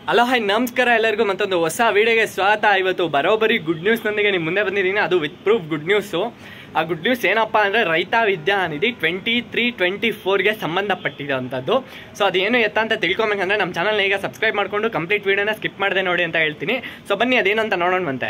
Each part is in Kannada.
ಹಲೋ ಹಾಯ್ ನಮಸ್ಕಾರ ಎಲ್ಲರಿಗೂ ಮತ್ತೊಂದು ಹೊಸ ವಿಡಿಯೋಗೆ ಸ್ವಾಗತ ಇವತ್ತು ಬರೋಬ್ಬರಿ ಗುಡ್ ನ್ಯೂಸ್ನೊಂದಿಗೆ ನಿಮ್ಮ ಮುಂದೆ ಬಂದಿದ್ದೀನಿ ಅದು ವಿತ್ ಪ್ರೂಫ್ ಗುಡ್ ನ್ಯೂಸು ಆ ಗುಡ್ ನ್ಯೂಸ್ ಏನಪ್ಪ ಅಂದರೆ ರೈತ ವಿದ್ಯಾನಿಧಿ ಟ್ವೆಂಟಿ ತ್ರೀ ಟ್ವೆಂಟಿ ಫೋರ್ಗೆ ಸಂಬಂಧಪಟ್ಟಿರೋಂಥದ್ದು ಸೊ ಅದೇನು ಎತ್ತ ಅಂತ ತಿಳ್ಕೊಬೇಕಂದ್ರೆ ನಮ್ಮ ಚಾನಲ್ನ ಈಗ ಸಬ್ಸ್ಕ್ರೈಬ್ ಮಾಡಿಕೊಂಡು ಕಂಪ್ಲೀಟ್ ವಿಡಿಯೋನ ಸ್ಕಿಪ್ ಮಾಡದೆ ನೋಡಿ ಅಂತ ಹೇಳ್ತೀನಿ ಸೊ ಬನ್ನಿ ಅದೇನಂತ ನೋಡೋಣ ಬಂತೆ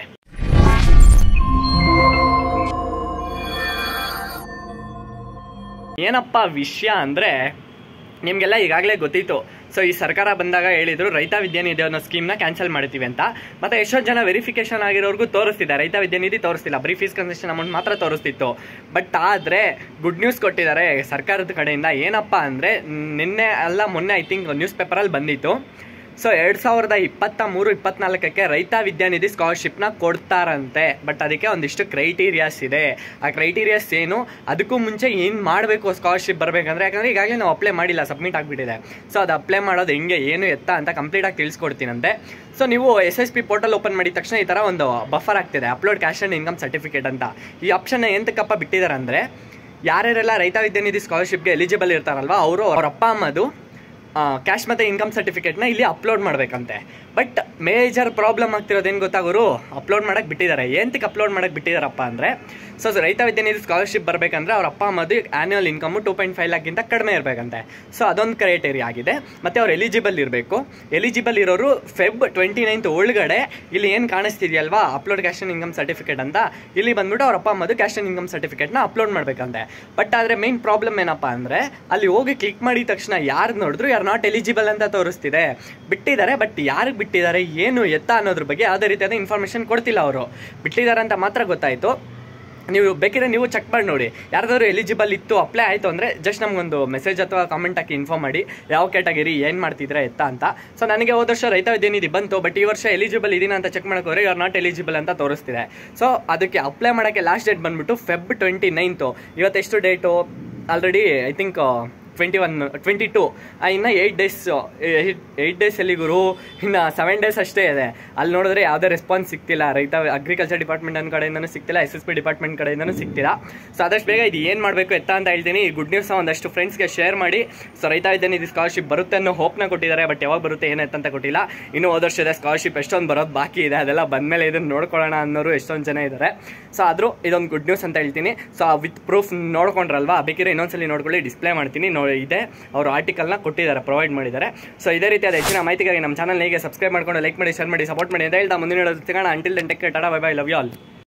ಏನಪ್ಪ ವಿಷಯ ಅಂದರೆ ನಿಮಗೆಲ್ಲ ಈಗಾಗಲೇ ಗೊತ್ತಿತ್ತು ಸೊ ಈ ಸರ್ಕಾರ ಬಂದಾಗ ಹೇಳಿದ್ರು ರೈತ ವಿದ್ಯಾನಿಧಿ ಅನ್ನೋ ಸ್ಕೀಮ್ನ ಕ್ಯಾನ್ಸಲ್ ಮಾಡ್ತೀವಿ ಅಂತ ಮತ್ತೆ ಎಷ್ಟೊಂದು ಜನ ವೆರಿಫಿಕೇಶನ್ ಆಗಿರೋರ್ಗೂ ತೋರಿಸ್ತಿದೆ ರೈತ ವಿದ್ಯಾನಿಧಿ ತೋರಿಸ್ತಿಲ್ಲ ಬರೀ ಫೀಸ್ ಕನ್ಸೆಷನ್ ಅಮೌಂಟ್ ಮಾತ್ರ ತೋರಿಸ್ತಿತ್ತು ಬಟ್ ಆದರೆ ಗುಡ್ ನ್ಯೂಸ್ ಕೊಟ್ಟಿದ್ದಾರೆ ಸರ್ಕಾರದ ಕಡೆಯಿಂದ ಏನಪ್ಪ ಅಂದರೆ ನಿನ್ನೆ ಅಲ್ಲ ಮೊನ್ನೆ ಐ ಥಿಂಕ್ ನ್ಯೂಸ್ ಪೇಪರಲ್ಲಿ ಬಂದಿತ್ತು ಸೊ ಎರಡು ಸಾವಿರದ ಇಪ್ಪತ್ತ ಮೂರು ಇಪ್ಪತ್ನಾಲ್ಕಕ್ಕೆ ರೈತ ವಿದ್ಯಾನಿಧಿ ಸ್ಕಾಲರ್ಶಿಪ್ನ ಕೊಡ್ತಾರಂತೆ ಬಟ್ ಅದಕ್ಕೆ ಒಂದಿಷ್ಟು ಕ್ರೈಟೀರಿಯಾಸ್ ಇದೆ ಆ ಕ್ರೈಟೀರಿಯಾಸ್ ಏನು ಅದಕ್ಕೂ ಮುಂಚೆ ಏನು ಮಾಡಬೇಕು ಸ್ಕಾಲರ್ಶಿಪ್ ಬರಬೇಕಂದ್ರೆ ಯಾಕಂದರೆ ಈಗಾಗಲೇ ನಾವು ಅಪ್ಲೈ ಮಾಡಿಲ್ಲ ಸಬ್ಮಿಟ್ ಆಗಿಬಿಟ್ಟಿದೆ ಸೊ ಅದು ಅಪ್ಲೈ ಮಾಡೋದು ಹೆಂಗೆ ಏನು ಎತ್ತ ಅಂತ ಕಂಪ್ಲೀಟಾಗಿ ತಿಳಿಸ್ಕೊಡ್ತೀನಂತೆ ಸೊ ನೀವು S S P portal open ಮಾಡಿದ ತಕ್ಷಣ ಈ ಥರ ಒಂದು ಬಫರ್ ಆಗ್ತಿದೆ upload caste and income certificate ಅಂತ ಈ ಆಪ್ಷನ್ ಎಂತಕ್ಕಪ್ಪ ಬಿಟ್ಟಿದ್ದಾರೆ ಅಂದರೆ ಯಾರ್ಯಾರೆಲ್ಲ ರೈತ ವಿದ್ಯಾನಿಧಿ ಸ್ಕಾಲರ್ಶಿಪ್ಗೆ ಎಲಿಜಿಬಲ್ ಇರ್ತಾರಲ್ವ ಅವರು ಅವ್ರ ಅಪ್ಪ ಅಮ್ಮದು ಕ್ಯಾಶ್ ಮತ್ತು ಇನ್ಕಮ್ ಸರ್ಟಿಫಿಕೇಟ್ನ ಇಲ್ಲಿ ಅಪ್ಲೋಡ್ ಮಾಡಬೇಕಂತೆ ಬಟ್ ಮೇಜರ್ ಪ್ರಾಬ್ಲಮ್ ಆಗ್ತಿರೋದೇನು ಗೊತ್ತಾಗೋರು ಅಪ್ಲೋಡ್ ಮಾಡಕ್ಕೆ ಬಿಟ್ಟಿದ್ದಾರೆ ಏನಕ್ಕೆ ಅಪ್ಲೋಡ್ ಮಾಡಕ್ಕೆ ಬಿಟ್ಟಿದ್ದಾರಪ್ಪ ಅಂದರೆ ಸೊ ರೈತ ವಿದ್ಯಾನಿಧಿ ಸ್ಕಾಲರ್ಶಿಪ್ ಬರಬೇಕಂದ್ರೆ ಅವ್ರ ಅಪ್ಪ ಅಮ್ಮದು annual income two point five ಲ್ಯಾಕ್ಗಿಂತ ಕಡಿಮೆ ಇರಬೇಕಂತೆ ಸೊ ಅದೊಂದು ಕ್ರೈಟೇರಿಯಾ ಆಗಿದೆ ಮತ್ತು ಅವ್ರು ಎಲಿಜಿಬಲ್ ಇರಬೇಕು ಎಲಿಜಿಬಲ್ ಇರೋರು ಫೆಬ್ ಟ್ವೆಂಟಿ ನೈನ್ತ್ ಒಳಗಡೆ ಇಲ್ಲಿ ಏನು ಕಾಣಿಸ್ತಿದೆಯಲ್ವಾ upload caste and income certificate ಅಂತ ಇಲ್ಲಿ ಬಂದ್ಬಿಟ್ಟು ಅವ್ರ ಅಪ್ಪ ಅಮ್ಮದು ಕ್ಯಾಶ್ ಆ್ಯಂಡ್ ಇನ್ಕಮ್ ಸರ್ಟಿಫಿಕೇಟ್ನ ಅಪ್ಲೋಡ್ ಮಾಡಬೇಕಂತೆ ಬಟ್ ಆದರೆ ಮೇನ್ ಪ್ರಾಬ್ಲಮ್ ಏನಪ್ಪ ಅಂದರೆ ಅಲ್ಲಿ ಹೋಗಿ ಕ್ಲಿಕ್ ಮಾಡಿದ ತಕ್ಷಣ ಯಾರು ನೋಡಿದ್ರು ಯಾರು ನಾಟ್ ಎಲಿಜಿಬಲ್ ಅಂತ ತೋರಿಸ್ತಿದೆ ಬಿಟ್ಟಿದ್ದಾರೆ ಬಟ್ ಯಾರಿಗೆ ಬಿಟ್ಟಿದ್ದಾರೆ ಏನು ಎತ್ತ ಅನ್ನೋದ್ರ ಬಗ್ಗೆ ಯಾವುದೇ ರೀತಿಯಾದ ಇನ್ಫಾರ್ಮೇಷನ್ ಕೊಡ್ತಿಲ್ಲ ಅವರು ಬಿಟ್ಟಿದ್ದಾರೆ ಅಂತ ಮಾತ್ರ ಗೊತ್ತಾಯಿತು ನೀವು ಬೇಕಿದ್ರೆ ನೀವು ಚೆಕ್ ಮಾಡಿ ನೋಡಿ ಯಾರ್ದಾದ್ರು ಎಲಿಜಿಬಲ್ ಇತ್ತು ಅಪ್ಲೈ ಆಯಿತು ಅಂದರೆ ಜಸ್ಟ್ ನಮಗೊಂದು ಮೆಸೇಜ್ ಅಥವಾ ಕಾಮೆಂಟ್ ಹಾಕಿ ಇನ್ಫಾರ್ಮ್ ಮಾಡಿ ಯಾವ ಕ್ಯಾಟಗರಿ ಏನು ಮಾಡ್ತಿದ್ರೆ ಎತ್ತ ಅಂತ ಸೊ ನನಗೆ ಹೋದ ವರ್ಷ ರೈತ ವಿದ್ಯಾನಿಧಿ ಬಂತು ಬಟ್ ಈ ವರ್ಷ ಎಲಿಜಿಬಲ್ ಇದೀನ ಅಂತ ಚೆಕ್ ಮಾಡಕ್ಕೆ ಹೋದ್ರೆ ಆರ್ ನಾಟ್ ಎಲಿಜಿಬಲ್ ಅಂತ ತೋರಿಸ್ತಿದೆ ಸೊ ಅದಕ್ಕೆ ಅಪ್ಲೈ ಮಾಡೋಕ್ಕೆ ಲಾಸ್ಟ್ ಡೇಟ್ ಬಂದ್ಬಿಟ್ಟು ಫೆಬ್ ಟ್ವೆಂಟಿ ನೈನ್ತು ಇವತ್ತೆಷ್ಟು date already I think twenty one twenty two ಇನ್ನು ಏಯ್ಟ್ ಡೇಸ್ ಏಯ್ಟ್ ಡೇಸ್ ಎಲ್ಲಿ ಗುರು ಇನ್ನು ಸೆವೆನ್ ಡೇಸ್ ಅಷ್ಟೇ ಇದೆ ಅಲ್ಲಿ ನೋಡಿದ್ರೆ ಯಾವುದೇ ರೆಸ್ಪಾನ್ಸ್ ಸಿಗ್ತಿಲ್ಲ ರೈತ ಅಗ್ರಿಕಲ್ಚರ್ ಡಿಪಾರ್ಟ್ಮೆಂಟ್ ನನ್ನ ಕಡೆಯಿಂದನೂ ಸಿಗ್ತಿಲ್ಲ ಎಸ್ ಎಸ್ ಪಿ ಡಿಪಾರ್ಟ್ಮೆಂಟ್ ಕಡೆಯಿಂದನೂ ಸಿಗ್ತಿಲ್ಲ ಸೊ ಆದಷ್ಟು ಬೇಗ ಇದು ಏನು ಮಾಡಬೇಕು ಎತ್ತ ಅಂತ ಹೇಳ್ತೀನಿ ಈ ಗುಡ್ ನ್ಯೂಸ್ ಒಂದಷ್ಟು ಫ್ರೆಂಡ್ಸ್ಗೆ ಶೇರ್ ಮಾಡಿ ಸೊ ರೈತ ವಿದ್ಯಾನಿಧಿ ಸ್ಕಾಲರ್ಶಿಪ್ ಬರುತ್ತೆ ಅನ್ನೋ ಹೋಪ್ನ ಕೊಟ್ಟಿದ್ದಾರೆ ಬಟ್ ಯಾವಾಗ ಬರುತ್ತೆ ಏನಂತ ಅಂತ ಕೊಟ್ಟಿಲ್ಲ ಇನ್ನೂ ಹೋದ ವರ್ಷದ ಸ್ಕಾಲರ್ಶಿಪ್ ಎಷ್ಟೊಂದು ಬರೋದು ಬಾಕಿ ಇದೆ ಅದೆಲ್ಲ ಬಂದಮೇಲೆ ಇದನ್ನು ನೋಡ್ಕೊಳ್ಳೋಣ ಅನ್ನೋರು ಎಷ್ಟೊಂದು ಜನ ಇದ್ದಾರೆ ಸೊ ಆದರೂ ಇದೊಂದು ಗುಡ್ ನ್ಯೂಸ್ ಅಂತ ಹೇಳ್ತೀನಿ ಸೊ ವಿತ್ ಪ್ರೂಫ್ ನೋಡ್ಕೊಂಡ್ರಲ್ವಾ ಬೇಕಿದ್ರೆ ಇನ್ನೊಂದ್ಸಲಿ ನೋಡ್ಕೊಳ್ಳಿ ಡಿಸ್ಪ್ಲೇ ಮಾಡ್ತೀನಿ ನೋ ಇದೆ ಅವರು ಆರ್ಟಿಕಲ್ನ ಕೊಟ್ಟಿದ್ದಾರೆ ಪ್ರೊವೈಡ್ ಮಾಡಿದ್ದಾರೆ ಸೊ ಇದೇ ರೀತಿಯಾದ ಹೆಚ್ಚಿನ ಮಾಹಿತಿಗಾಗಿ ನಮ್ಮ ಚಾನಲ್ ಹೇಗೆ ಸಬ್ಸ್ಕ್ರೈಬ್ ಮಾಡ್ಕೊಂಡು ಲೈಕ್ ಮಾಡಿ ಶೇರ್ ಮಾಡಿ ಸಪೋರ್ಟ್ ಮಾಡಿ ಅಂತ ಹೇಳ್ತಾ ಮುಂದಿನ ಸಿಗೋಣ until then tech tata bye bye love you all